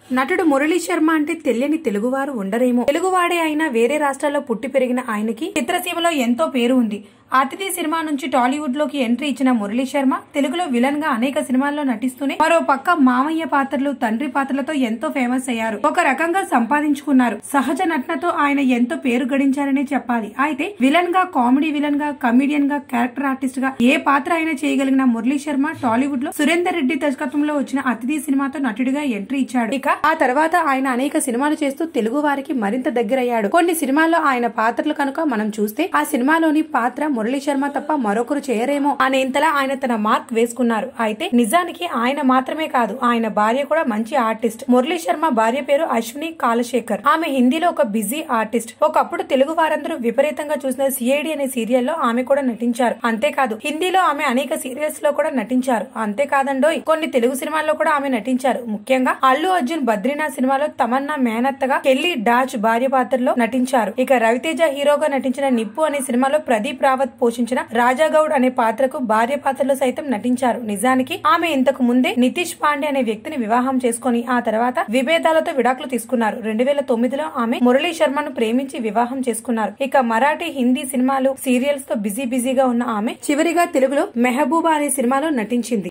నటుడు మురళీ శర్మ అంటే తెలియని తెలుగువారు ఉండరేమో తెలుగువాడే అయినా వేరే రాష్ట్రాల్లో పుట్టి పెరిగిన ఆయనకి చిత్రసీమలో ఎంతో పేరు ఉంది అతిథి సినిమా నుంచి టాలీవుడ్ లోకి ఎంట్రీ ఇచ్చిన మురళీ శర్మ తెలుగులో విలన్ గా అనేక సినిమాల్లో నటిస్తూనే మరో పక్క మామయ్య పాత్రలు తండ్రి పాత్రలతో ఎంతో ఫేమస్ అయ్యారు ఒక రకంగా సంపాదించుకున్నారు సహజ నటనతో ఆయన ఎంతో పేరు గడించారనే చెప్పాలి అయితే విలన్ గా కామెడీ విలన్ గా కమిడియన్ గా క్యారెక్టర్ ఆర్టిస్ట్ గా ఏ పాత్ర అయినా చేయగలిగిన మురళీ శర్మ టాలీవుడ్ లో సురేందర్ రెడ్డి దర్శకత్వంలో వచ్చిన అతిథి సినిమాతో నటుడిగా ఎంట్రీ ఇచ్చాడు ఇక ఆ తర్వాత ఆయన అనేక సినిమాలు చేస్తూ తెలుగు వారికి మరింత దగ్గరయ్యాడు కొన్ని సినిమాల్లో ఆయన పాత్రలు కనుక మనం చూస్తే ఆ సినిమాలోని పాత్ర మురళీ శర్మ తప్ప మరొకరు చేయరేమో అనేంతలా ఆయన తన మార్క్ వేసుకున్నారు అయితే నిజానికి ఆయన మాత్రమే కాదు ఆయన భార్య కూడా మంచి ఆర్టిస్ట్ మురళీ శర్మ భార్య పేరు అశ్విని కాలశేఖర్ ఆమె హిందీలో ఒక బిజీ ఆర్టిస్ట్ ఒకప్పుడు తెలుగు వారందరూ విపరీతంగా చూసిన సిఐడి అనే సీరియల్లో ఆమె కూడా నటించారు అంతేకాదు హిందీలో ఆమె అనేక సీరియల్స్ లో కూడా నటించారు అంతేకాదండోయ్ కొన్ని తెలుగు సినిమాల్లో కూడా ఆమె నటించారు ముఖ్యంగా అల్లు అర్జున్ బద్రీనాథ్ సినిమాలో తమన్నా మేనత్తగా కెల్లి డాచ్ భార్య పాత్రలో నటించారు ఇక రవితేజ హీరోగా నటించిన నిప్పు అనే సినిమాలో ప్రదీప్ రావత్ పోషించిన రాజాగౌడ్ అనే పాత్రకు భార్య పాత్రలో సైతం నటించారు నిజానికి ఆమె ఇంతకు ముందే నితీష్ పాండే అనే వ్యక్తిని వివాహం చేసుకుని ఆ తర్వాత విభేదాలతో విడాకులు తీసుకున్నారు రెండు వేల తొమ్మిదిలో ఆమె మురళీ శర్మను ప్రేమించి వివాహం చేసుకున్నారు ఇక మరాఠీ హిందీ సినిమాలు సీరియల్స్ తో బిజీ బిజీగా ఉన్న ఆమె చివరిగా తెలుగులో మెహబూబా అనే సినిమాలో నటించింది